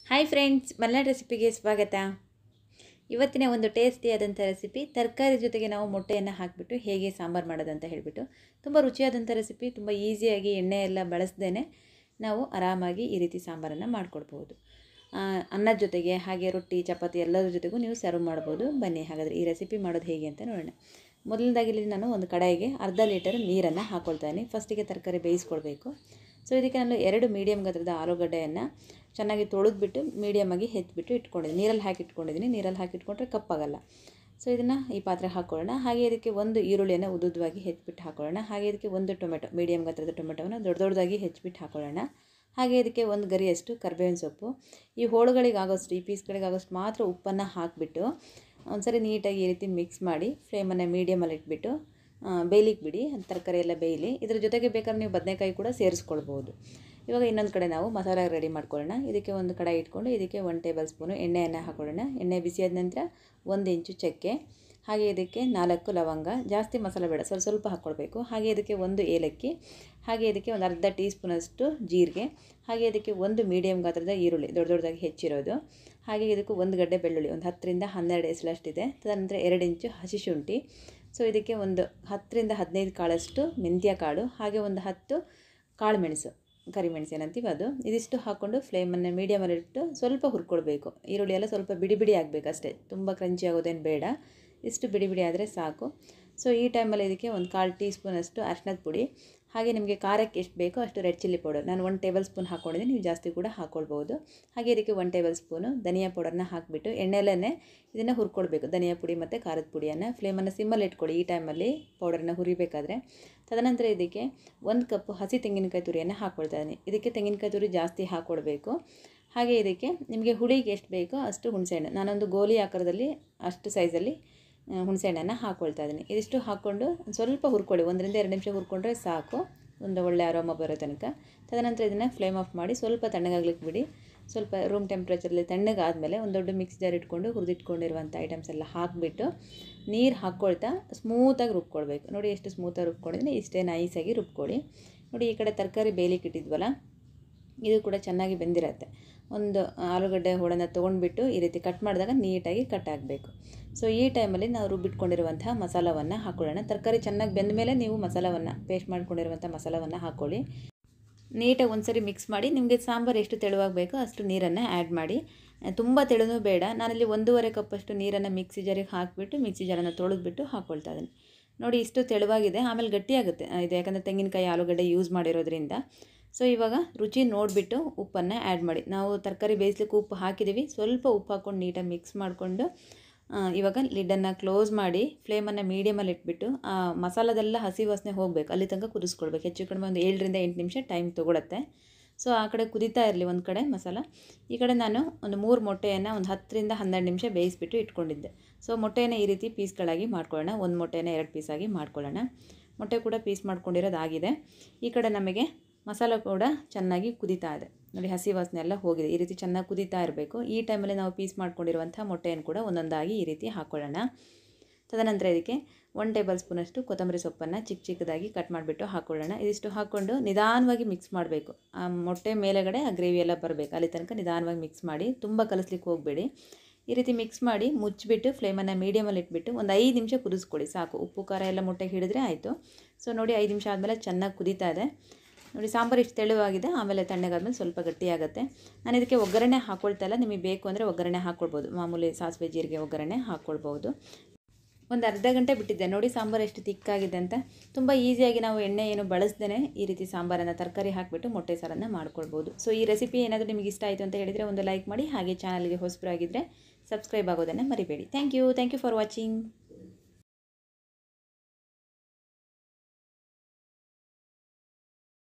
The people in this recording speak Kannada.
ಹಾಯ್ ಫ್ರೆಂಡ್ಸ್ ಮಲ್ನಾಡ್ ರೆಸಿಪಿಗೆ ಸ್ವಾಗತ ಇವತ್ತಿನ ಒಂದು ಟೇಸ್ಟಿಯಾದಂಥ ರೆಸಿಪಿ ತರಕಾರಿ ಜೊತೆಗೆ ನಾವು ಮೊಟ್ಟೆಯನ್ನು ಹಾಕಿಬಿಟ್ಟು ಹೇಗೆ ಸಾಂಬಾರು ಮಾಡೋದಂತ ಹೇಳಿಬಿಟ್ಟು ತುಂಬ ರುಚಿಯಾದಂಥ ರೆಸಿಪಿ ತುಂಬ ಈಸಿಯಾಗಿ ಎಣ್ಣೆ ಎಲ್ಲ ಬಳಸ್ದೇ ನಾವು ಆರಾಮಾಗಿ ಈ ರೀತಿ ಸಾಂಬಾರನ್ನು ಮಾಡಿಕೊಡ್ಬೋದು ಅನ್ನದ ಜೊತೆಗೆ ಹಾಗೆ ರೊಟ್ಟಿ ಚಪಾತಿ ಎಲ್ಲದ್ರ ಜೊತೆಗೂ ನೀವು ಸರ್ವ್ ಮಾಡ್ಬೋದು ಬನ್ನಿ ಹಾಗಾದರೆ ಈ ರೆಸಿಪಿ ಮಾಡೋದು ಹೇಗೆ ಅಂತ ನೋಡೋಣ ಮೊದಲನೇದಾಗಿ ಇಲ್ಲಿ ನಾನು ಒಂದು ಕಡಾಯಿಗೆ ಅರ್ಧ ಲೀಟರ್ ನೀರನ್ನು ಹಾಕ್ಕೊಳ್ತಾನೆ ಫಸ್ಟಿಗೆ ತರಕಾರಿ ಬೇಯಿಸ್ಕೊಳ್ಬೇಕು ಸೊ ಇದಕ್ಕೆ ನಾನು ಎರಡು ಮೀಡಿಯಮ್ ಗಾತ್ರದ ಆಲೂಗಡ್ಡೆಯನ್ನು ಚೆನ್ನಾಗಿ ತೊಳೆದ್ಬಿಟ್ಟು ಮೀಡಿಯಮಾಗಿ ಹೆಚ್ಚಿಬಿಟ್ಟು ಇಟ್ಕೊಂಡಿದ್ದೀನಿ ನೀರಲ್ಲಿ ಹಾಕಿ ಇಟ್ಕೊಂಡಿದ್ದೀನಿ ನೀರಲ್ಲಿ ಹಾಕಿ ಇಟ್ಕೊಂಡ್ರೆ ಕಪ್ಪಾಗಲ್ಲ ಸೊ ಇದನ್ನು ಈ ಪಾತ್ರೆಗೆ ಹಾಕ್ಕೊಳ್ಳೋಣ ಹಾಗೆ ಇದಕ್ಕೆ ಒಂದು ಈರುಳ್ಳಿಯನ್ನು ಉದ್ದುದ್ದವಾಗಿ ಹೆಚ್ಚಿಬಿಟ್ಟು ಹಾಕ್ಕೊಳ್ಳೋಣ ಹಾಗೆ ಇದಕ್ಕೆ ಒಂದು ಟೊಮೆಟೊ ಮೀಡಿಯಮ್ ಗಾತ್ರದ ಟೊಮೆಟೊವನ್ನು ದೊಡ್ಡ ದೊಡ್ಡದಾಗಿ ಹೆಚ್ಚಿಬಿಟ್ಟು ಹಾಕ್ಕೊಳ್ಳೋಣ ಹಾಗೆ ಇದಕ್ಕೆ ಒಂದು ಗರಿಯಷ್ಟು ಕರ್ಬೇವಿನ ಸೊಪ್ಪು ಈ ಹೋಳುಗಳಿಗಾಗೋಷ್ಟು ಈ ಪೀಸ್ಗಳಿಗಾಗೋಷ್ಟು ಮಾತ್ರ ಉಪ್ಪನ್ನು ಹಾಕಿಬಿಟ್ಟು ಒಂದ್ಸರಿ ನೀಟಾಗಿ ಈ ರೀತಿ ಮಿಕ್ಸ್ ಮಾಡಿ ಫ್ಲೇಮನ್ನು ಮೀಡಿಯಮಲ್ಲಿ ಇಟ್ಬಿಟ್ಟು ಬೇಯ್ಲಿಕ್ಕೆ ಬಿಡಿ ತರಕಾರಿ ಎಲ್ಲ ಬೇಯಲಿ ಇದ್ರ ಜೊತೆಗೆ ಬೇಕಾದ್ರೆ ನೀವು ಬದನೆಕಾಯಿ ಕೂಡ ಸೇರಿಸ್ಕೊಳ್ಬೋದು ಇವಾಗ ಇನ್ನೊಂದು ಕಡೆ ನಾವು ಮಸಾಲ ರೆಡಿ ಮಾಡ್ಕೊಳ್ಳೋಣ ಇದಕ್ಕೆ ಒಂದು ಕಡಾಯಿ ಇಟ್ಕೊಂಡು ಇದಕ್ಕೆ ಒಂದು ಟೇಬಲ್ ಸ್ಪೂನು ಎಣ್ಣೆಯನ್ನು ಹಾಕೊಳ್ಳೋಣ ಎಣ್ಣೆ ಬಿಸಿಯಾದ ನಂತರ ಒಂದು ಇಂಚು ಚಕ್ಕೆ ಹಾಗೆ ಇದಕ್ಕೆ ನಾಲ್ಕು ಲವಂಗ ಜಾಸ್ತಿ ಮಸಾಲೆ ಬೇಡ ಸ್ವಲ್ಪ ಸ್ವಲ್ಪ ಹಾಕ್ಕೊಳ್ಬೇಕು ಹಾಗೆ ಇದಕ್ಕೆ ಒಂದು ಏಲಕ್ಕಿ ಹಾಗೆ ಇದಕ್ಕೆ ಒಂದು ಅರ್ಧ ಟೀ ಸ್ಪೂನಷ್ಟು ಜೀರಿಗೆ ಹಾಗೆ ಇದಕ್ಕೆ ಒಂದು ಮೀಡಿಯಮ್ ಗಾತ್ರದ ಈರುಳ್ಳಿ ದೊಡ್ಡ ದೊಡ್ಡದಾಗಿ ಹೆಚ್ಚಿರೋದು ಹಾಗೆ ಇದಕ್ಕೆ ಒಂದು ಗಡ್ಡೆ ಬೆಳ್ಳುಳ್ಳಿ ಒಂದು ಹತ್ತರಿಂದ ಹನ್ನೆರಡು ಎಸಲಷ್ಟಿದೆ ತದನಂತರ ಎರಡು ಇಂಚು ಹಸಿ ಶುಂಠಿ ಸೊ ಇದಕ್ಕೆ ಒಂದು ಹತ್ತರಿಂದ ಹದಿನೈದು ಕಾಳಷ್ಟು ಮೆಂತ್ಯ ಕಾಳು ಹಾಗೆ ಒಂದು ಹತ್ತು ಕಾಳು ಮೆಣಸು ಕರಿಮೆಣಸು ಏನಂತೀವಿ ಅದು ಇದಿಷ್ಟು ಹಾಕ್ಕೊಂಡು ಫ್ಲೇಮನ್ನು ಮೀಡಿಯಮಲ್ಲಿ ಇಟ್ಟು ಸ್ವಲ್ಪ ಹುರ್ಕೊಳ್ಬೇಕು ಈರುಳ್ಳಿ ಎಲ್ಲ ಸ್ವಲ್ಪ ಬಿಡಿ ಬಿಡಿ ಆಗಬೇಕು ಅಷ್ಟೇ ತುಂಬ ಕ್ರಂಚಿ ಆಗೋದೇನು ಬೇಡ ಇಷ್ಟು ಬಿಡಿ ಬಿಡಿ ಆದರೆ ಸಾಕು ಸೊ ಈ ಟೈಮಲ್ಲಿ ಇದಕ್ಕೆ ಒಂದು ಕಾಲು ಟೀ ಸ್ಪೂನಷ್ಟು ಅರ್ಶಿನದ ಪುಡಿ ಹಾಗೆ ನಿಮಗೆ ಖಾರಕ್ಕೆ ಎಷ್ಟು ಬೇಕೋ ಅಷ್ಟು ರೆಡ್ ಚಿಲ್ಲಿ ಪೌಡರ್ ನಾನು ಒಂದು ಟೇಬಲ್ ಸ್ಪೂನ್ ಹಾಕ್ಕೊಂಡಿದ್ದೀನಿ ನೀವು ಜಾಸ್ತಿ ಕೂಡ ಹಾಕ್ಕೊಳ್ಬೋದು ಹಾಗೆ ಇದಕ್ಕೆ ಒಂದು ಟೇಬಲ್ ಸ್ಪೂನು ಧನಿಯಾ ಪೌಡರ್ನ ಹಾಕಿಬಿಟ್ಟು ಎಣ್ಣೆಲೇ ಇದನ್ನು ಹುರ್ಕೊಳ್ಬೇಕು ಧನಿಯಾ ಪುಡಿ ಮತ್ತು ಖಾರದ ಪುಡಿಯನ್ನು ಫ್ಲೇಮನ್ನು ಸಿಮ್ಮಲ್ಲಿ ಇಟ್ಕೊಳ್ಳಿ ಈ ಟೈಮಲ್ಲಿ ಪೌಡರನ್ನು ಹುರಿಬೇಕಾದ್ರೆ ತದನಂತರ ಇದಕ್ಕೆ ಒಂದು ಕಪ್ಪು ಹಸಿ ತೆಂಗಿನಕಾಯಿ ತುರಿಯನ್ನು ಹಾಕ್ಕೊಳ್ತಾ ಇದ್ದೀನಿ ಇದಕ್ಕೆ ತೆಂಗಿನಕಾಯಿ ತುರಿ ಜಾಸ್ತಿ ಹಾಕ್ಕೊಳ್ಬೇಕು ಹಾಗೆ ಇದಕ್ಕೆ ನಿಮಗೆ ಹುಳಿಗೆ ಎಷ್ಟು ಬೇಕೋ ಅಷ್ಟು ಹುಣಸೆಹಣ್ಣು ನಾನೊಂದು ಗೋಲಿ ಆಕಾರದಲ್ಲಿ ಅಷ್ಟು ಸೈಜಲ್ಲಿ ಹುಣಸೆಹಣ್ಣನ್ನು ಹಾಕ್ಕೊಳ್ತಾ ಇದ್ದೀನಿ ಇದಿಷ್ಟು ಹಾಕ್ಕೊಂಡು ಸ್ವಲ್ಪ ಹುರ್ಕೊಳ್ಳಿ ಒಂದರಿಂದ ಎರಡು ನಿಮಿಷ ಹುರ್ಕೊಂಡ್ರೆ ಸಾಕು ಒಂದು ಒಳ್ಳೆ ಅರೋಮ ಬರೋ ತನಕ ತದನಂತರ ಇದನ್ನು ಫ್ಲೇಮ್ ಆಫ್ ಮಾಡಿ ಸ್ವಲ್ಪ ತಣ್ಣಗಾಗ್ಲಿಕ್ಕೆ ಬಿಡಿ ಸ್ವಲ್ಪ ರೂಮ್ ಟೆಂಪ್ರೇಚರಲ್ಲಿ ತಣ್ಣಗಾದಮೇಲೆ ಒಂದು ದೊಡ್ಡ ಮಿಕ್ಸ್ ಜಾರ್ ಇಟ್ಕೊಂಡು ಹುರಿದಿಟ್ಕೊಂಡಿರುವಂಥ ಐಟಮ್ಸ್ ಎಲ್ಲ ಹಾಕಿಬಿಟ್ಟು ನೀರು ಹಾಕ್ಕೊಳ್ತಾ ಸ್ಮೂತಾಗಿ ರುಬ್ಕೊಳ್ಬೇಕು ನೋಡಿ ಎಷ್ಟು ಸ್ಮೂತಾಗಿ ರುಬ್ಕೊಂಡಿದ್ದೀನಿ ಇಷ್ಟೇ ನೈಸಾಗಿ ರುಬ್ಕೊಳ್ಳಿ ನೋಡಿ ಈ ಕಡೆ ತರಕಾರಿ ಬೇಯಲಿಕ್ಕೆ ಇಟ್ಟಿದ್ವಲ್ಲ ಇದು ಕೂಡ ಚೆನ್ನಾಗಿ ಬೆಂದಿರತ್ತೆ ಒಂದು ಆಲೂಗಡ್ಡೆ ಹೋಳನ್ನು ತೊಗೊಂಡ್ಬಿಟ್ಟು ಈ ರೀತಿ ಕಟ್ ಮಾಡಿದಾಗ ನೀಟಾಗಿ ಕಟ್ ಆಗಬೇಕು ಸೊ ಈ ಟೈಮಲ್ಲಿ ನಾವು ರುಬ್ಬಿಟ್ಕೊಂಡಿರುವಂತಹ ಮಸಾಲವನ್ನು ಹಾಕ್ಕೊಳ್ಳೋಣ ತರಕಾರಿ ಚೆನ್ನಾಗಿ ಬೆಂದ ಮೇಲೆ ನೀವು ಮಸಾಲವನ್ನು ಪೇಸ್ಟ್ ಮಾಡ್ಕೊಂಡಿರುವಂಥ ಮಸಾಲವನ್ನು ಹಾಕ್ಕೊಳ್ಳಿ ನೀಟಾಗಿ ಒಂದ್ಸರಿ ಮಿಕ್ಸ್ ಮಾಡಿ ನಿಮಗೆ ಸಾಂಬಾರು ಎಷ್ಟು ತೆಳುವಾಗಿ ಬೇಕೋ ಅಷ್ಟು ನೀರನ್ನು ಆ್ಯಡ್ ಮಾಡಿ ತುಂಬ ತೆಳುನೂ ಬೇಡ ನಾನಲ್ಲಿ ಒಂದೂವರೆ ಕಪ್ಪಷ್ಟು ನೀರನ್ನು ಮಿಕ್ಸಿ ಜಾರಿಗೆ ಹಾಕಿಬಿಟ್ಟು ಮಿಕ್ಸಿ ಜಾರನ್ನು ತೊಳೆದ್ಬಿಟ್ಟು ಹಾಕ್ಕೊಳ್ತಾ ಇದ್ದೀನಿ ನೋಡಿ ಇಷ್ಟು ತೆಳುವಾಗಿದೆ ಆಮೇಲೆ ಗಟ್ಟಿಯಾಗುತ್ತೆ ಇದು ಯಾಕಂದರೆ ತೆಂಗಿನಕಾಯಿ ಆಲೂಗಡ್ಡೆ ಯೂಸ್ ಮಾಡಿರೋದ್ರಿಂದ ಸೊ ಇವಾಗ ರುಚಿ ನೋಡಿಬಿಟ್ಟು ಉಪ್ಪನ್ನು ಆ್ಯಡ್ ಮಾಡಿ ನಾವು ತರಕಾರಿ ಬೇಯಿಸ್ಲಿಕ್ಕೆ ಉಪ್ಪು ಹಾಕಿದ್ದೀವಿ ಸ್ವಲ್ಪ ಉಪ್ಪು ಹಾಕ್ಕೊಂಡು ನೀಟಾಗಿ ಮಿಕ್ಸ್ ಮಾಡಿಕೊಂಡು ಇವಾಗ ಲಿಡ್ಡನ್ನು ಕ್ಲೋಸ್ ಮಾಡಿ ಫ್ಲೇಮನ್ನು ಮೀಡಿಯಮಲ್ಲಿ ಇಟ್ಬಿಟ್ಟು ಆ ಮಸಾಲದೆಲ್ಲ ಹಸಿ ವಾಸನೆ ಹೋಗಬೇಕು ಅಲ್ಲಿ ತನಕ ಕುದಿಸ್ಕೊಳ್ಬೇಕು ಹೆಚ್ಚು ಕಡಿಮೆ ಒಂದು ಏಳರಿಂದ ಎಂಟು ನಿಮಿಷ ಟೈಮ್ ತೊಗೊಳತ್ತೆ ಸೊ ಆ ಕಡೆ ಕುದೀತಾ ಇರಲಿ ಒಂದು ಕಡೆ ಮಸಾಲ ಈ ಕಡೆ ನಾನು ಒಂದು ಮೂರು ಮೊಟ್ಟೆಯನ್ನು ಒಂದು ಹತ್ತರಿಂದ ಹನ್ನೆರಡು ನಿಮಿಷ ಬೇಯಿಸ್ಬಿಟ್ಟು ಇಟ್ಕೊಂಡಿದ್ದೆ ಸೊ ಮೊಟ್ಟೆಯನ್ನು ಈ ರೀತಿ ಪೀಸ್ಗಳಾಗಿ ಮಾಡ್ಕೊಳ್ಳೋಣ ಒಂದು ಮೊಟ್ಟೆಯನ್ನು ಎರಡು ಪೀಸಾಗಿ ಮಾಡ್ಕೊಳ್ಳೋಣ ಮೊಟ್ಟೆ ಕೂಡ ಪೀಸ್ ಮಾಡ್ಕೊಂಡಿರೋದಾಗಿದೆ ಈ ಕಡೆ ನಮಗೆ ಮಸಾಲ ಕೂಡ ಚೆನ್ನಾಗಿ ಕುದೀತಾ ಇದೆ ನೋಡಿ ಹಸಿ ವಾಸನೆ ಎಲ್ಲ ಹೋಗಿದೆ ಈ ರೀತಿ ಚೆನ್ನಾಗಿ ಕುದೀತಾ ಇರಬೇಕು ಈ ಟೈಮಲ್ಲಿ ನಾವು ಪೀಸ್ ಮಾಡ್ಕೊಂಡಿರುವಂಥ ಮೊಟ್ಟೆಯನ್ನು ಕೂಡ ಒಂದೊಂದಾಗಿ ಈ ರೀತಿ ಹಾಕ್ಕೊಳ್ಳೋಣ ತದನಂತರ ಇದಕ್ಕೆ ಒನ್ ಟೇಬಲ್ ಸ್ಪೂನಷ್ಟು ಕೊತ್ತಂಬರಿ ಸೊಪ್ಪನ್ನು ಚಿಕ್ಕ ಚಿಕ್ಕದಾಗಿ ಕಟ್ ಮಾಡಿಬಿಟ್ಟು ಹಾಕ್ಕೊಳ್ಳೋಣ ಇದಿಷ್ಟು ಹಾಕ್ಕೊಂಡು ನಿಧಾನವಾಗಿ ಮಿಕ್ಸ್ ಮಾಡಬೇಕು ಆ ಮೊಟ್ಟೆ ಮೇಲೆಗಡೆ ಆ ಗ್ರೇವಿ ಎಲ್ಲ ಬರಬೇಕು ಅಲ್ಲಿ ತನಕ ನಿಧಾನವಾಗಿ ಮಿಕ್ಸ್ ಮಾಡಿ ತುಂಬ ಕಲಿಸ್ಲಿಕ್ಕೆ ಹೋಗಬೇಡಿ ಈ ರೀತಿ ಮಿಕ್ಸ್ ಮಾಡಿ ಮುಚ್ಚಿಬಿಟ್ಟು ಫ್ಲೇಮನ್ನು ಮೀಡಿಯಮಲ್ಲಿ ಇಟ್ಬಿಟ್ಟು ಒಂದು ಐದು ನಿಮಿಷ ಕುದಿಸ್ಕೊಳ್ಳಿ ಸಾಕು ಉಪ್ಪು ಖಾರ ಎಲ್ಲ ಮೊಟ್ಟೆಗೆ ಹಿಡಿದ್ರೆ ಆಯಿತು ಸೊ ನೋಡಿ ಐದು ನಿಮಿಷ ಆದಮೇಲೆ ಚೆನ್ನಾಗಿ ಕುದೀತಾ ಇದೆ ನೋಡಿ ಸಾಂಬಾರು ಇಷ್ಟು ತೆಳುವಾಗಿದೆ ಆಮೇಲೆ ತಣ್ಣಗಾದ್ಮೇಲೆ ಸ್ವಲ್ಪ ಗಟ್ಟಿಯಾಗುತ್ತೆ ನಾನು ಇದಕ್ಕೆ ಒಗ್ಗರಣೆ ಹಾಕ್ಕೊಳ್ತಾ ಇಲ್ಲ ನಿಮಗೆ ಬೇಕು ಅಂದರೆ ಒಗ್ಗರಣೆ ಹಾಕ್ಕೊಳ್ಬೋದು ಮಾಮೂಲಿ ಸಾಸಿವೆ ಜೀರಿಗೆ ಒಗ್ಗರಣೆ ಹಾಕ್ಕೊಳ್ಬೋದು ಒಂದು ಅರ್ಧ ಗಂಟೆ ಬಿಟ್ಟಿದ್ದೆ ನೋಡಿ ಸಾಂಬಾರು ಎಷ್ಟು ತಿಕ್ಕಾಗಿದೆ ಅಂತ ತುಂಬ ಈಸಿಯಾಗಿ ನಾವು ಎಣ್ಣೆ ಏನು ಬಳಸ್ದೇ ಈ ರೀತಿ ಸಾಂಬಾರನ್ನು ತರಕಾರಿ ಹಾಕಿಬಿಟ್ಟು ಮೊಟ್ಟೆ ಸಾರನ್ನು ಮಾಡ್ಕೊಳ್ಬೋದು ಸೊ ಈ ರೆಸಿಪಿ ಏನಾದರೂ ನಿಮಗೆ ಇಷ್ಟ ಆಯಿತು ಅಂತ ಹೇಳಿದರೆ ಒಂದು ಲೈಕ್ ಮಾಡಿ ಹಾಗೆ ಚಾನಲ್ಗೆ ಹೊಸಬರಾಗಿದ್ದರೆ ಸಬ್ಸ್ಕ್ರೈಬ್ ಆಗೋದನ್ನು ಮರಿಬೇಡಿ thank you thank you for watching